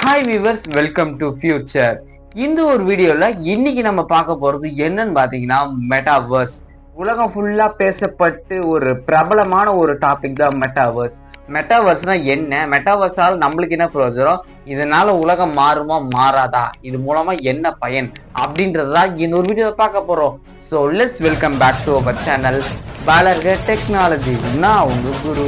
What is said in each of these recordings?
hi viewers welcome to future இந்த ஒரு வீடியோல இன்னைக்கு நம்ம பார்க்க போறது என்னன்னு பாத்தீங்கன்னா மெட்டாவர்ஸ் உலகம் ஃபுல்லா பேசப்பட்டு ஒரு பிரபலமான ஒரு டாபிக் தான் மெட்டாவர்ஸ் மெட்டாவர்ஸ்னா என்ன மெட்டாவர்ஸால் நம்மளுக்கு என்ன பிரயோஜனம் இதனால உலகம் மாறுமா மாறாதா இது மூலமா என்ன பயன் அப்படின்றதான் இந்த ஒரு வீடியோ பார்க்க போறோம் so let's welcome back to our channel பாலர்க டெக்னாலஜி நான் உங்க குரு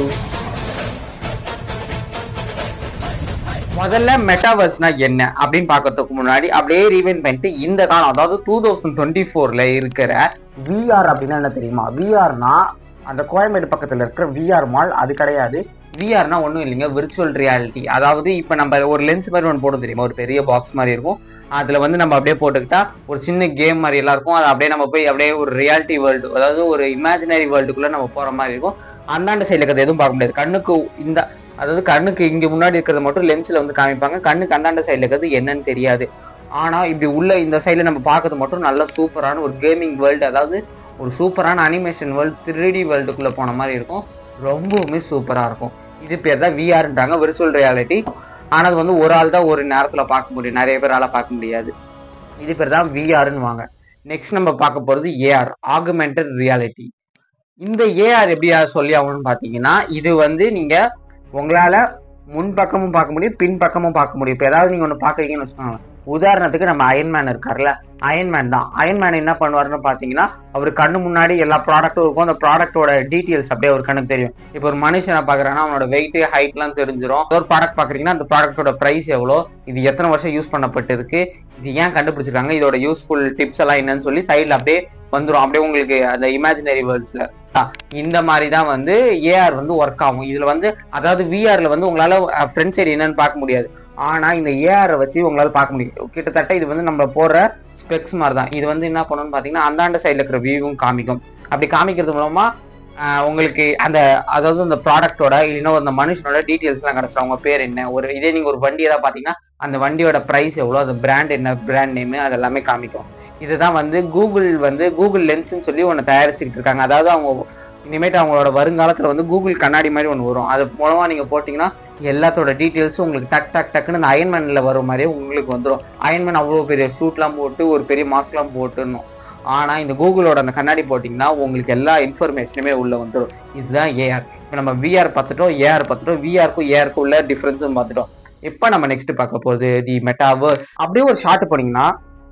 முதல்ல மெட்டாவர்ஸ்னா என்ன அப்படின்னு பார்க்கறதுக்கு முன்னாடி அப்படியே ரீவைன் பண்ணிட்டு இந்த காலம் அதாவது டூ தௌசண்ட் டுவெண்ட்டி ஃபோர்ல இருக்கிற விஆர் அப்படின்னா என்ன தெரியுமா விஆர்னா அந்த கோயம்பேடு பக்கத்துல இருக்கிற விஆர் மால் அது கிடையாது விஆர்னா ஒன்றும் இல்லைங்க விர்ச்சுவல் ரியாலிட்டி அதாவது இப்போ நம்ம ஒரு லென்ஸ் மாதிரி ஒன்று போட தெரியுமா ஒரு பெரிய பாக்ஸ் மாதிரி இருக்கும் அதில் வந்து நம்ம அப்படியே போட்டுக்கிட்டா ஒரு சின்ன கேம் மாதிரி எல்லாம் இருக்கும் அது அப்படியே நம்ம போய் அப்படியே ஒரு ரியாலிட்டி வேர்ல்டு அதாவது ஒரு இமேஜினரி வேர்ல்டுக்குள்ளே நம்ம போகிற மாதிரி இருக்கும் அந்தாண்ட சைடில் இருக்கிறது எதுவும் பார்க்க முடியாது கண்ணுக்கு இந்த அதாவது கண்ணுக்கு இங்கே முன்னாடி இருக்கிறத மட்டும் லென்ஸில் வந்து காமிப்பாங்க கண்ணுக்கு அந்தாண்ட சைடில் இருக்கிறது என்னன்னு தெரியாது ஆனால் இப்படி உள்ள இந்த சைடில் நம்ம பார்க்கறது மட்டும் நல்ல சூப்பரான ஒரு கேமிங் வேர்ல்டு அதாவது ஒரு சூப்பரான அனிமேஷன் வேர்ல்டு த்ரீ டி வேர்ல்டுக்குள்ளே போன மாதிரி இருக்கும் ரொம்பவுமே சூப்பராக இருக்கும் இது பேர் தான் விஆர்ன்றாங்க விர்ச்சுவல் ரியாலிட்டி ஆனால் அது வந்து ஒரு ஆள் தான் ஒரு நேரத்தில் பார்க்க முடியும் நிறைய பேரால பார்க்க முடியாது இது பேர் தான் விஆர்னு வாங்க நெக்ஸ்ட் நம்ம பார்க்க போகிறது ஏஆர் ஆகுமெண்டட் ரியாலிட்டி இந்த ஏஆர் எப்படி சொல்லி ஆகணும்னு பார்த்தீங்கன்னா இது வந்து நீங்கள் உங்களால் முன் பக்கமும் பார்க்க முடியும் பின் பக்கமும் பார்க்க முடியும் இப்போ ஏதாவது நீங்கள் ஒன்று பார்க்குறீங்கன்னு வச்சுக்கோங்க உதாரணத்துக்கு நம்ம அயன்மேன் இருக்கார்ல அயன்மேன் தான் அயன்மேன் என்ன பண்ணுவாருன்னு பார்த்தீங்கன்னா அவர் கண்ணு முன்னாடி எல்லா ப்ராடக்ட்டும் இருக்கும் அந்த ப்ராடக்ட்டோட டீட்டெயில்ஸ் அப்படியே ஒரு கண்ணுக்கு தெரியும் இப்போ ஒரு மனுஷனை பார்க்குறாங்கன்னா அவனோட வெயிட் ஹைட்லாம் தெரிஞ்சிடும் ஒரு ப்ராடக்ட் பார்க்குறீங்கன்னா அந்த ப்ராடக்ட்டோட ப்ரைஸ் எவ்வளோ இது எத்தனை வருஷம் யூஸ் பண்ணப்பட்டிருக்கு இது ஏன் கண்டுபிடிச்சிருக்காங்க இதோட யூஸ்ஃபுல் டிப்ஸ் எல்லாம் என்னன்னு சொல்லி சைடில் அப்படியே வந்துடும் அப்படியே உங்களுக்கு அந்த இமேஜினரி வேர்ல்ட்ஸில் இந்த மாதிரி தான் வந்து ஏஆர் வந்து ஒர்க் ஆகும் இதுல வந்து அதாவது விஆர்ல வந்து உங்களால ஃப்ரண்ட் சைடு என்னன்னு பார்க்க முடியாது ஆனா இந்த ஏஆரை வச்சு உங்களால பார்க்க முடியும் கிட்டத்தட்ட இது வந்து நம்ம போடுற ஸ்பெக்ஸ் மாதிரி தான் இது வந்து என்ன பண்ணணும்னு பாத்தீங்கன்னா அந்தாண்ட சைடுல இருக்கிற வியூவும் காமிக்கும் அப்படி காமிக்கிறது மூலமா ஆஹ் உங்களுக்கு அந்த அதாவது அந்த ப்ராடக்டோட இல்லைன்னா அந்த மனுஷனோட டீட்டெயில்ஸ்லாம் கிடைச்சிடும் அவங்க பேர் என்ன ஒரு இதே நீங்க ஒரு வண்டி ஏதாவது பாத்தீங்கன்னா அந்த வண்டியோட பிரைஸ் எவ்வளோ அந்த பிராண்ட் என்ன பிராண்ட் நேம் அது எல்லாமே காமிக்கும் இதுதான் வந்து கூகுள் வந்து கூகுள் லென்ஸ்னு சொல்லி ஒன்று தயாரிச்சுக்கிட்டு இருக்காங்க அதாவது அவங்க இனிமேட்டு அவங்களோட வருங்காலத்தில் வந்து கூகுள் கண்ணாடி மாதிரி ஒன்று வரும் அது மூலமாக நீங்கள் போட்டிங்கன்னா எல்லாத்தோட டீட்டெயில்ஸும் உங்களுக்கு டக் டக் டக்குன்னு அந்த அயன்மேனில் வர மாதிரியே உங்களுக்கு வந்துடும் அயன்மேன் அவ்வளோ பெரிய ஷூட்லாம் போட்டு ஒரு பெரிய மாஸ்க்லாம் போட்டுணும் ஆனால் இந்த கூகுளோட அந்த கண்ணாடி போட்டிங்கன்னா உங்களுக்கு எல்லா இன்ஃபர்மேஷனுமே உள்ளே வந்துடும் இதுதான் ஏஆர் இப்போ நம்ம விஆர் பார்த்துட்டோம் ஏஆர் பார்த்துட்டோம் விஆருக்கும் ஏஆருக்கும் உள்ள டிஃப்ரென்ஸும் பார்த்துட்டோம் இப்போ நம்ம நெக்ஸ்ட் பார்க்க போகுது தி மெட்டாவர்ஸ் அப்படியே ஒரு ஷார்ட் போனீங்கன்னா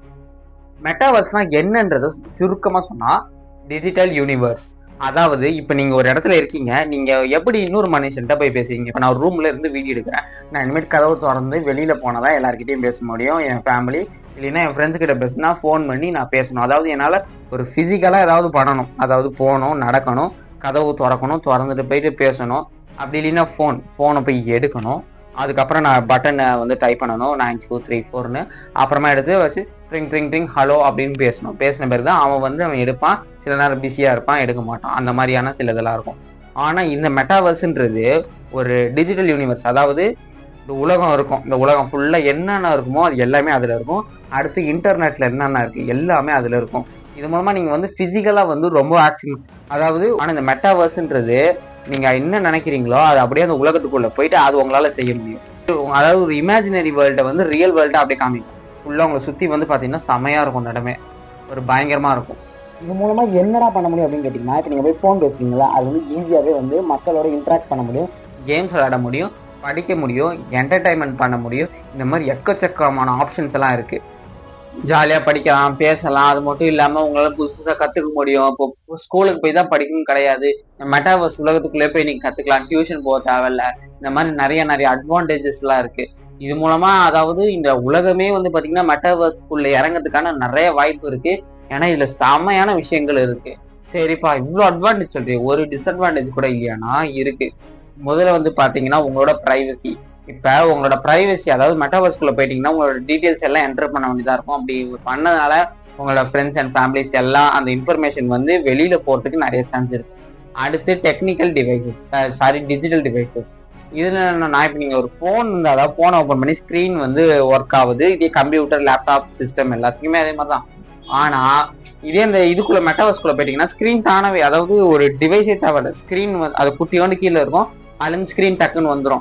மெட்டாவர்ஸ்னா என்னன்றது சுருக்கமாக சொன்னால் டிஜிட்டல் யூனிவர்ஸ் அதாவது இப்போ நீங்கள் ஒரு இடத்துல இருக்கீங்க நீங்கள் எப்படி இன்னொரு மனுஷன்ட்ட போய் பேசுவீங்க இப்போ நான் ஒரு ரூம்ல இருந்து வீடியோ எடுக்கிறேன் நான் இனிமேல் கதவு திறந்து வெளியில் போனால் தான் எல்லாருக்கிட்டையும் பேச முடியும் என் ஃபேமிலி இல்லைன்னா என் ஃப்ரெண்ட்ஸ் கிட்ட பேசினா ஃபோன் பண்ணி நான் பேசணும் அதாவது என்னால் ஒரு ஃபிசிக்கலாக ஏதாவது பண்ணணும் அதாவது போகணும் நடக்கணும் கதவு திறக்கணும் திறந்துட்டு போயிட்டு பேசணும் அப்படி இல்லைன்னா ஃபோன் ஃபோனை போய் எடுக்கணும் அதுக்கப்புறம் நான் பட்டனை வந்து டைப் பண்ணணும் நைன் டூ த்ரீ ஃபோர்னு அப்புறமா எடுத்து வச்சு ட்ரிங் ட்ரிங் ட்ரிங் ஹலோ அப்படின்னு பேசணும் பேசின பிறகு தான் அவன் வந்து அவன் எடுப்பான் சில நேரம் பிஸியாக இருப்பான் எடுக்க மாட்டான் அந்த மாதிரியான சில இதெல்லாம் இருக்கும் ஆனால் இந்த மெட்டாவர்ஸ்ன்றது ஒரு டிஜிட்டல் யூனிவர்ஸ் அதாவது இந்த உலகம் இருக்கும் இந்த உலகம் ஃபுல்லாக என்னென்ன இருக்குமோ அது எல்லாமே அதில் இருக்கும் அடுத்து இன்டர்நெட்டில் என்னென்ன இருக்குது எல்லாமே அதில் இருக்கும் இது மூலமாக நீங்கள் வந்து ஃபிசிக்கலாக வந்து ரொம்ப ஆக்ஷன் அதாவது ஆனால் இந்த மெட்டாவர்ஸ்ன்றது நீங்கள் என்ன நினைக்கிறீங்களோ அது அப்படியே அந்த உலகத்துக்குள்ளே போயிட்டு அது உங்களால் செய்ய முடியும் அதாவது ஒரு இமேஜினரி வேர்ல்டை வந்து ரியல் வேர்ல்டை அப்படியே காமிக்கும் ஃபுல்லாக உங்களை சுற்றி வந்து பார்த்தீங்கன்னா செமையாக இருக்கும் அந்த இடமே ஒரு பயங்கரமாக இருக்கும் இது மூலமா என்னடா பண்ண முடியும் அப்படின்னு கேட்டிங்கன்னா இப்போ நீங்கள் போய் ஃபோன் பேசுறீங்களா அது வந்து ஈஸியாகவே வந்து மக்களோட இன்ட்ராக்ட் பண்ண முடியும் கேம்ஸ் விளையாட முடியும் படிக்க முடியும் என்டர்டைன்மெண்ட் பண்ண முடியும் இந்த மாதிரி எக்கச்சக்கமான ஆப்ஷன்ஸ் எல்லாம் இருக்கு ஜாலியாக படிக்கலாம் பேசலாம் அது மட்டும் இல்லாமல் உங்களால் புதுசு புதுசாக கற்றுக்க முடியும் இப்போ ஸ்கூலுக்கு போய் தான் படிக்கணும் கிடையாது மெட்டாவர்ஸ் உலகத்துக்குள்ளே போய் நீங்கள் கற்றுக்கலாம் டியூஷன் போக தேவையில்ல இந்த மாதிரி நிறைய நிறைய அட்வான்டேஜஸ்லாம் இருக்கு இது மூலமா அதாவது இந்த உலகமே வந்து பாத்தீங்கன்னா மெட்டாவர்ஸ்க்குள்ள இறங்கிறதுக்கான நிறைய வாய்ப்பு இருக்கு ஏன்னா இதுல செமையான விஷயங்கள் இருக்கு சரிப்பா இவ்வளோ அட்வான்டேஜ் சொல்றீங்க ஒரு டிஸ்அட்வான்டேஜ் கூட இல்லையானா இருக்கு முதல்ல வந்து பாத்தீங்கன்னா உங்களோட பிரைவசி இப்ப உங்களோட பிரைவசி அதாவது மெட்டாவர்ஸ்குள்ள போயிட்டீங்கன்னா உங்களோட டீடைல்ஸ் எல்லாம் என்டர் பண்ண வேண்டியதா இருக்கும் அப்படி பண்ணதுனால உங்களோட ஃப்ரெண்ட்ஸ் அண்ட் ஃபேமிலிஸ் எல்லாம் அந்த இன்ஃபர்மேஷன் வந்து வெளியில போறதுக்கு நிறைய சான்ஸ் இருக்கு அடுத்து technical devices sorry digital devices இதுல நான் இப்போ நீங்க ஒரு ஃபோன் வந்து அதாவது ஃபோனை ஓப்பன் பண்ணி ஸ்க்ரீன் வந்து ஒர்க் ஆகுது இதே கம்ப்யூட்டர் லேப்டாப் சிஸ்டம் எல்லாத்துக்குமே அதே மாதிரி தான் ஆனா இதே இந்த இதுக்குள்ள மெட்டாவர்ஸ்குள்ள போயிட்டீங்கன்னா ஸ்க்ரீன் தானவே அதாவது ஒரு டிவைஸே தேவையில்ல ஸ்க்ரீன் அது குட்டியோண்டு கீழே இருக்கும் அதுல ஸ்க்ரீன் டக்குன்னு வந்துடும்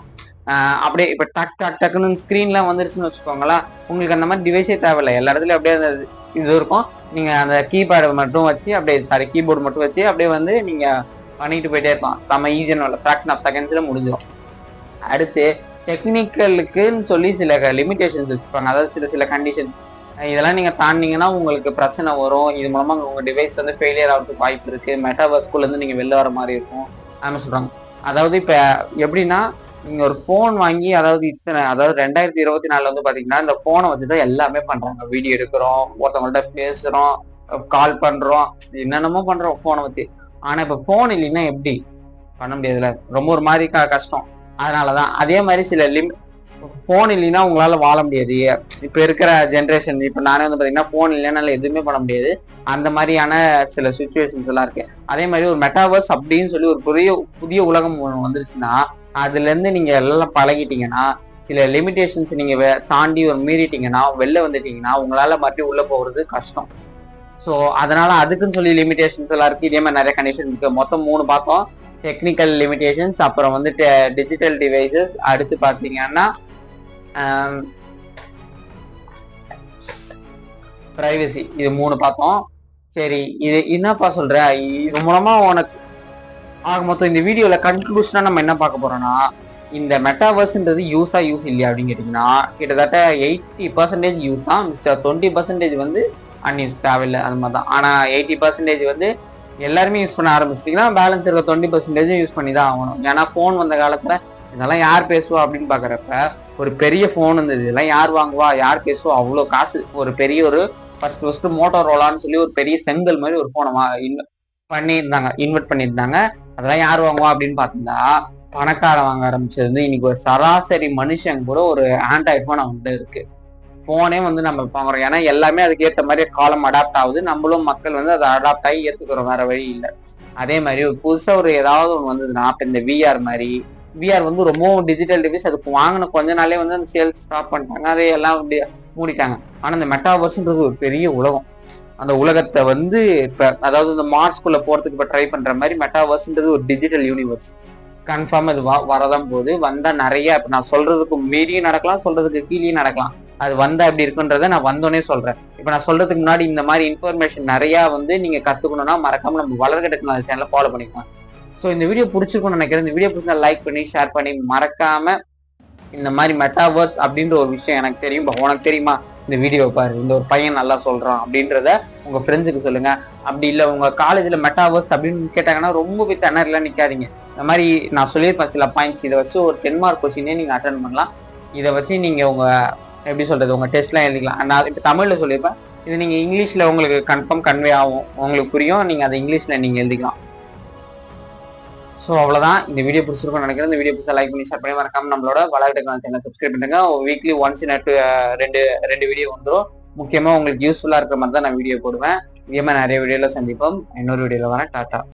ஆஹ் அப்படியே இப்போ டக் டக் டக்குன்னு ஸ்க்ரீன்லாம் வந்துருச்சுன்னு வச்சுக்கோங்களேன் உங்களுக்கு அந்த மாதிரி டிவைஸே தேவையில்லை எல்லா இடத்துலயும் அப்படியே அந்த இது இருக்கும் நீங்க அந்த கீபேடை மட்டும் வச்சு அப்படியே சாரி கீபோர்டு மட்டும் வச்சு அப்படியே வந்து நீங்க பண்ணிட்டு போயிட்டே இருக்கலாம் செம்ம ஈஸியான ஃப்ராக்ஷன் ஆஃப் செகண்ட்ஸ்ல முடிஞ்சிடும் அடுத்து டெக்னிக்கலுக்குன்னு சொல்லி சில லிமிடேஷன்ஸ் வச்சுப்பாங்க அதாவது சில சில கண்டிஷன்ஸ் இதெல்லாம் நீங்க தாண்டிங்கன்னா உங்களுக்கு பிரச்சனை வரும் இது மூலமா உங்க டிவைஸ் வந்து ஃபெயிலியர் ஆகிறதுக்கு வாய்ப்பு இருக்கு மெட்டாவர்ஸ்குள்ள இருந்து நீங்க வெளில வர மாதிரி இருக்கும் அப்படின்னு சொல்றாங்க அதாவது இப்ப எப்படின்னா நீங்க ஒரு போன் வாங்கி அதாவது இத்தனை அதாவது ரெண்டாயிரத்தி இருபத்தி நாலுல வந்து பாத்தீங்கன்னா இந்த போனை வச்சுதான் எல்லாமே பண்றாங்க வீடியோ எடுக்கிறோம் ஒருத்தவங்கள்ட்ட பேசுறோம் கால் பண்றோம் என்னென்னமோ பண்றோம் போனை வச்சு ஆனா இப்ப போன் இல்லைன்னா எப்படி பண்ண முடியாதுல்ல ரொம்ப ஒரு மாதிரி க- கஷ்டம் அதனாலதான் அதே மாதிரி சில லிம் போன் இல்லைன்னா உங்களால வாழ முடியாது இப்ப இருக்கிற ஜென்ரேஷன் இப்ப நானே வந்து பாத்தீங்கன்னா போன் இல்லைனால எதுவுமே பண்ண முடியாது அந்த மாதிரியான சில சுச்சுவேஷன்ஸ் எல்லாம் இருக்கு அதே மாதிரி ஒரு மெட்டாவர்ஸ் அப்படின்னு சொல்லி ஒரு பெரிய புதிய உலகம் ஒண்ணு வந்துருச்சுன்னா அதுல இருந்து நீங்க எல்லாம் பழகிட்டீங்கன்னா சில லிமிடேஷன்ஸ் நீங்க வே- தாண்டி ஒரு மீறிட்டீங்கன்னா வெளில வந்துட்டீங்கன்னா உங்களால மறுபடியும் உள்ள போறது கஷ்டம் ஸோ அதனால அதுக்குன்னு சொல்லி லிமிடேஷன்ஸ் எல்லாம் இருக்கு இதே மாதிரி நிறைய கண்டிஷன் இருக்கு மொத்தம் மூணு பார்த்தோம் டெக்னிக்கல் லிமிடேஷன்ஸ் அப்புறம் வந்து டிஜிட்டல் டிவைசஸ் அடுத்து பார்த்தீங்கன்னா பிரைவசி இது மூணு பார்த்தோம் சரி இது என்னப்பா சொல்ற இது மூலமா உனக்கு ஆக மொத்தம் இந்த வீடியோல கன்க்ளூஷனா நம்ம என்ன பார்க்க போறோம்னா இந்த மெட்டாவர்ஸ்ன்றது யூஸா யூஸ் இல்லையா அப்படின்னு கேட்டிங்கன்னா கிட்டத்தட்ட எயிட்டி பர்சன்டேஜ் யூஸ் தான் மிஸ்டர் டுவெண்ட்டி பர்சன்டேஜ் வந்து அன்யூஸ் தேவையில்லை அது மாதிரி தான் ஆனால் எயிட்டி பர்சன்டேஜ் வந்து எல்லாருமே யூஸ் பண்ண ஆரம்பிச்சிட்டிங்கன்னா பேலன்ஸ் இருக்க டுவெண்ட்டி பர்சன்டேஜ் யூஸ் பண்ணி தான் ஆகணும் ஏன்னா ஃபோன் வந்த காலத்துல இதெல்லாம் யார் பேசுவா அப்படின்னு பாக்குறப்ப ஒரு பெரிய ஃபோன் இருந்தது இதெல்லாம் யார் வாங்குவா யார் பேசுவா அவ்வளோ காசு ஒரு பெரிய ஒரு ஃபர்ஸ்ட் ஃபர்ஸ்ட் மோட்டோரோலான்னு சொல்லி ஒரு பெரிய செங்கல் மாதிரி ஒரு ஃபோனை பண்ணியிருந்தாங்க இன்வெர்ட் பண்ணியிருந்தாங்க அதெல்லாம் யார் வாங்குவா அப்படின்னு பார்த்தா பணக்காரன் வாங்க ஆரம்பிச்சது வந்து இன்னைக்கு ஒரு சராசரி மனுஷன் கூட ஒரு ஆண்ட்ராய்ட் ஃபோன் அவன்கிட்ட இருக்கு ஃபோனே வந்து நம்ம வாங்குறோம் ஏன்னா எல்லாமே அதுக்கு ஏற்ற மாதிரி காலம் அடாப்ட் ஆகுது நம்மளும் மக்கள் வந்து அதை அடாப்ட் ஆகி ஏத்துக்கிறோம் வேற வழி இல்லை அதே மாதிரி ஒரு புதுசா ஒரு ஏதாவது ஒன்று வந்ததுன்னா இப்போ இந்த விஆர் மாதிரி விஆர் வந்து ரொம்பவும் டிஜிட்டல் டிவைஸ் அதுக்கு வாங்கின கொஞ்ச நாளே வந்து அந்த சேல்ஸ் ஸ்டாப் பண்ணிட்டாங்க அதை எல்லாம் அப்படி மூடிட்டாங்க ஆனா இந்த மெட்டாவர்ஸ்ன்றது ஒரு பெரிய உலகம் அந்த உலகத்தை வந்து இப்ப அதாவது இந்த மார்ஸ்குள்ள போறதுக்கு இப்ப ட்ரை பண்ற மாதிரி மெட்டாவர்ஸ்ன்றது ஒரு டிஜிட்டல் யூனிவர்ஸ் கன்ஃபார்ம் அது வ- வரதான் போகுது வந்தா நிறைய இப்ப நான் சொல்றதுக்கு மீறியும் நடக்கலாம் சொல்றதுக்கு கீழேயும் நடக்கலாம் அது வந்தா எப்படி இருக்குன்றத நான் வந்தோடனே சொல்றேன் இப்ப நான் சொல்றதுக்கு முன்னாடி இந்த மாதிரி இன்ஃபர்மேஷன் நிறைய வந்து நீங்க கத்துக்கணும்னா மறக்காம நம்ம வளர்க டெக்னாலஜி சேனலை ஃபாலோ பண்ணிக்கலாம் ஸோ இந்த வீடியோ பிடிச்சிருக்கும்னு நினைக்கிறேன் இந்த வீடியோ பிடிச்சா லைக் பண்ணி ஷேர் பண்ணி மறக்காம இந்த மாதிரி மெட்டாவர்ஸ் அப்படின்ற ஒரு விஷயம் எனக்கு தெரியும் but உனக்கு தெரியுமா இந்த வீடியோ பாரு இந்த ஒரு பையன் நல்லா சொல்றான் அப்படின்றத உங்க ஃப்ரெண்ட்ஸுக்கு சொல்லுங்க அப்படி இல்ல உங்க காலேஜ்ல மெட்டாவர்ஸ் அப்படின்னு கேட்டாங்கன்னா ரொம்ப போய் திணறல நிக்காதீங்க இந்த மாதிரி நான் சொல்லியிருப்பேன் சில பாயிண்ட்ஸ் இதை வச்சு ஒரு டென் மார்க் கொஸ்டினே நீங்க அட்டன் பண்ணலாம் இதை வச்சு நீங்க உங்க எப்படி சொல்றது உங்க டெஸ்ட்லாம் எழுதிக்கலாம் நான் இப்போ தமிழ்ல சொல்லியிருப்பேன் இது நீங்க இங்கிலீஷ்ல உங்களுக்கு கன்ஃபார்ம் கன்வே ஆகும் உங்களுக்கு புரியும் நீங்க அதை இங்கிலீஷ்ல நீங்க எழுதிக்கலாம் ஸோ அவ்வளவுதான் இந்த வீடியோ பிடிச்சிருக்கும்னு நினைக்கிறேன் இந்த வீடியோ பிடிச்சா லைக் பண்ணி ஷேர் பண்ணி மறக்காம நம்மளோட வளர் டெக்னாலஜி சேனல் சப்ஸ்கிரைப் பண்ணுங்க வீக்லி ஒன்ஸ் இன் ரெண்டு ரெண்டு வீடியோ வந்துடும் முக்கியமா உங்களுக்கு யூஸ்ஃபுல்லா இருக்கிற மாதிரி தான் நான் வீடியோ போடுவேன் இதே மாதிரி நிறைய வீடியோல சந்திப்போம் இன்னொரு வீடியோல வரேன் டாட்டா